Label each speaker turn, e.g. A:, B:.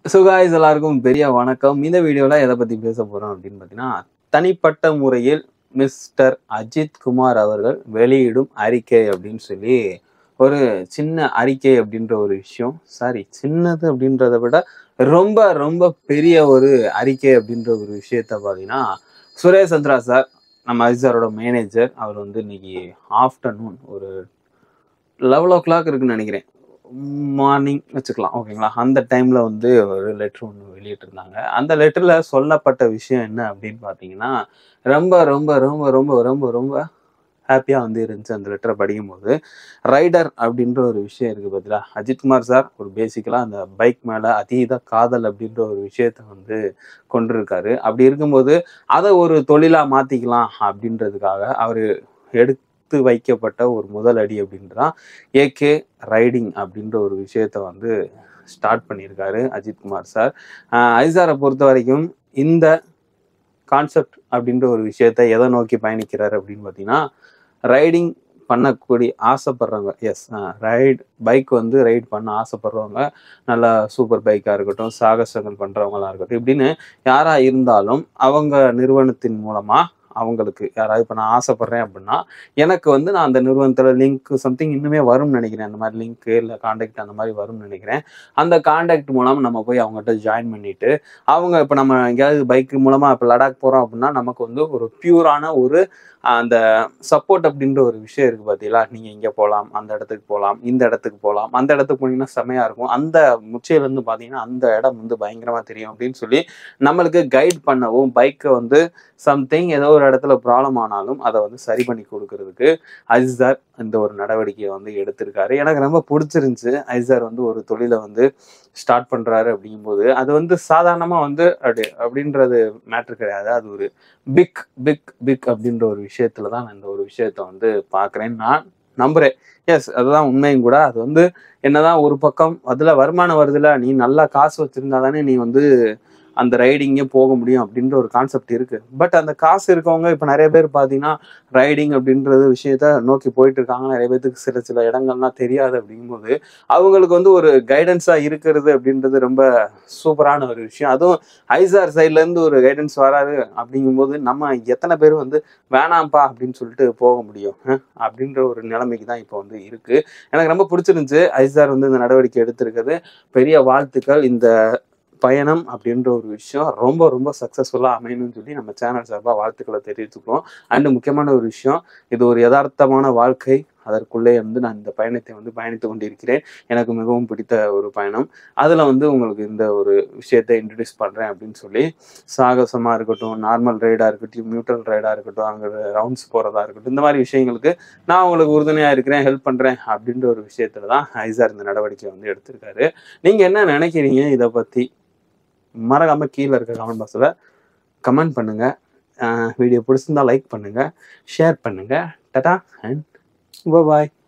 A: so guys எல்லாருக்கும் பெரிய வணக்கம் இந்த வீடியோவில் எதை பற்றி பேச போகிறோம் அப்படின்னு பார்த்தீங்கன்னா தனிப்பட்ட முறையில் மிஸ்டர் அஜித் குமார் அவர்கள் வெளியிடும் அறிக்கை அப்படின்னு சொல்லி ஒரு சின்ன அறிக்கை அப்படின்ற ஒரு விஷயம் சாரி சின்னது அப்படின்றத விட ரொம்ப ரொம்ப பெரிய ஒரு அறிக்கை அப்படின்ற ஒரு விஷயத்த பார்த்தீங்கன்னா சுரேஷ் சந்திரா சார் நம்ம அஜித் சாரோட மேனேஜர் அவர் வந்து இன்னைக்கு ஆஃப்டர்நூன் ஒரு லெவல் ஓ கிளாக் இருக்குன்னு நினைக்கிறேன் மார்னிங் வச்சுக்கலாம் ஓகேங்களா அந்த டைம்ல வந்து ஒரு லெட்டர் ஒன்று வெளியிட்டிருந்தாங்க அந்த லெட்டர்ல சொல்லப்பட்ட விஷயம் என்ன அப்படின்னு பார்த்தீங்கன்னா ரொம்ப ரொம்ப ரொம்ப ரொம்ப ரொம்ப ரொம்ப ஹாப்பியா வந்து இருந்துச்சு அந்த லெட்டரை படிக்கும்போது ரைடர் அப்படின்ற ஒரு விஷயம் இருக்கு பார்த்தீங்களா அஜித்குமார் சார் ஒரு பேசிக்கலா அந்த பைக் மேல அதீத காதல் அப்படின்ற ஒரு விஷயத்த வந்து கொண்டிருக்காரு அப்படி இருக்கும்போது அதை ஒரு தொழிலா மாத்திக்கலாம் அப்படின்றதுக்காக அவர் எடுத்து வைக்கப்பட்ட ஒரு முதல் அடி அப்படின்றான் ஏகே ரைடிங் அப்படின்ற ஒரு விஷயத்த வந்து ஸ்டார்ட் பண்ணியிருக்காரு அஜித்குமார் சார் ஐசாரை பொறுத்த வரைக்கும் இந்த கான்செப்ட் அப்படின்ற ஒரு விஷயத்த எதை நோக்கி பயணிக்கிறாரு அப்படின்னு பார்த்தீங்கன்னா ரைடிங் பண்ணக்கூடிய ஆசைப்படுறவங்க எஸ் ரைட் பைக் வந்து ரைட் பண்ண ஆசைப்படுறவங்க நல்ல சூப்பர் பைக்காக இருக்கட்டும் சாகசங்கள் பண்ணுறவங்களா இருக்கட்டும் இப்படின்னு யாராக இருந்தாலும் அவங்க நிறுவனத்தின் மூலமாக அவங்களுக்கு யாராவது இப்போ நான் ஆசைப்படுறேன் அப்படின்னா எனக்கு வந்து நான் அந்த நிறுவனத்தில் லிங்க் சம்திங் இன்னுமே வரும்னு நினைக்கிறேன் அந்த மாதிரி லிங்க் இல்லை காண்டாக்ட் அந்த மாதிரி வரும்னு நினைக்கிறேன் அந்த காண்டாக்ட் மூலம் நம்ம போய் அவங்ககிட்ட ஜாயின் பண்ணிட்டு அவங்க இப்போ நம்ம எங்கேயாவது பைக் மூலமாக இப்போ லடாக் போகிறோம் அப்படின்னா நமக்கு வந்து ஒரு பியூரான ஒரு அந்த சப்போர்ட் அப்படின்ற ஒரு விஷயம் இருக்குது பார்த்தீங்களா நீங்கள் இங்கே போகலாம் அந்த இடத்துக்கு போகலாம் இந்த இடத்துக்கு போகலாம் அந்த இடத்துக்கு போனீங்கன்னா செமையாக இருக்கும் அந்த முச்சையிலேருந்து பார்த்தீங்கன்னா அந்த இடம் வந்து பயங்கரமாக தெரியும் அப்படின்னு சொல்லி நம்மளுக்கு கைட் பண்ணவும் பைக்கை வந்து சம்திங் ஏதோ ஒரு இடத்துல ப்ராப்ளம் ஆனாலும் அதை வந்து சரி பண்ணி கொடுக்கறதுக்கு அஜிசார் இந்த ஒரு நடவடிக்கையை வந்து எடுத்திருக்காரு எனக்கு ரொம்ப பிடிச்சிருந்துச்சு அஜிசார் வந்து ஒரு தொழிலை வந்து ஸ்டார்ட் பண்றாரு அப்படிங்கும்போது அது வந்து சாதாரணமா வந்து அப்படி அப்படின்றது மேட்ரு கிடையாது அது ஒரு பிக் பிக் பிக் அப்படின்ற ஒரு விஷயத்துல தான் நான் இந்த ஒரு விஷயத்த வந்து பார்க்குறேன் நான் நம்புறேன் எஸ் அதுதான் உண்மையும் கூட அது வந்து என்னதான் ஒரு பக்கம் அதுல வருமானம் வருதுல நீ நல்லா காசு வச்சிருந்தா தானே நீ வந்து அந்த ரைடிங்கே போக முடியும் அப்படின்ற ஒரு கான்செப்ட் இருக்கு பட் அந்த காசு இருக்கவங்க இப்போ நிறைய பேர் பார்த்தீங்கன்னா ரைடிங் அப்படின்றது விஷயத்த நோக்கி போயிட்டு இருக்காங்க நிறைய பேருக்கு சில சில இடங்கள்லாம் தெரியாது அப்படிங்கும்போது அவங்களுக்கு வந்து ஒரு கைடன்ஸா இருக்கிறது அப்படின்றது ரொம்ப சூப்பரான ஒரு விஷயம் அதுவும் ஐசார் சைட்ல இருந்து ஒரு கைடன்ஸ் வராது அப்படிங்கும்போது நம்ம எத்தனை பேர் வந்து வேணாம்ப்பா அப்படின்னு சொல்லிட்டு போக முடியும் அஹ், அப்படின்ற ஒரு நிலைமைக்கு தான் இப்போ வந்து இருக்கு எனக்கு ரொம்ப பிடிச்சிருந்துச்சு ஐசார் வந்து இந்த நடவடிக்கை எடுத்திருக்கிறது பெரிய வாழ்த்துக்கள் இந்த பயணம் அப்படின்ற ஒரு விஷயம் ரொம்ப ரொம்ப சக்ஸஸ்ஃபுல்லாக அமையணும்னு சொல்லி நம்ம சேனல் சார்பாக வாழ்த்துக்களை தெரிவித்துக்கிறோம் அண்டு முக்கியமான ஒரு விஷயம் இது ஒரு யதார்த்தமான வாழ்க்கை அதற்குள்ளே வந்து நான் இந்த பயணத்தை வந்து பயணித்து கொண்டிருக்கிறேன் எனக்கு மிகவும் பிடித்த ஒரு பயணம் அதில் வந்து உங்களுக்கு இந்த ஒரு விஷயத்தை இன்ட்ரடியூஸ் பண்ணுறேன் அப்படின்னு சொல்லி சாகசமாக இருக்கட்டும் நார்மல் ரைடாக இருக்கட்டும் நியூட்ரல் ரைடாக இருக்கட்டும் அங்கே ரவுண்ட்ஸ் போகிறதா இருக்கட்டும் இந்த மாதிரி விஷயங்களுக்கு நான் உங்களுக்கு உறுதுணையாக இருக்கிறேன் ஹெல்ப் பண்ணுறேன் அப்படின்ற ஒரு விஷயத்துல தான் ஐசார் இந்த நடவடிக்கை வந்து எடுத்திருக்காரு நீங்கள் என்ன நினைக்கிறீங்க இதை பற்றி மறக்காம கீழே இருக்க கமெண்ட் பாக்ஸில் கமெண்ட் பண்ணுங்க வீடியோ பிடிச்சிருந்தா லைக் பண்ணுங்க ஷேர் பண்ணுங்க டட்டா அண்ட் பாய்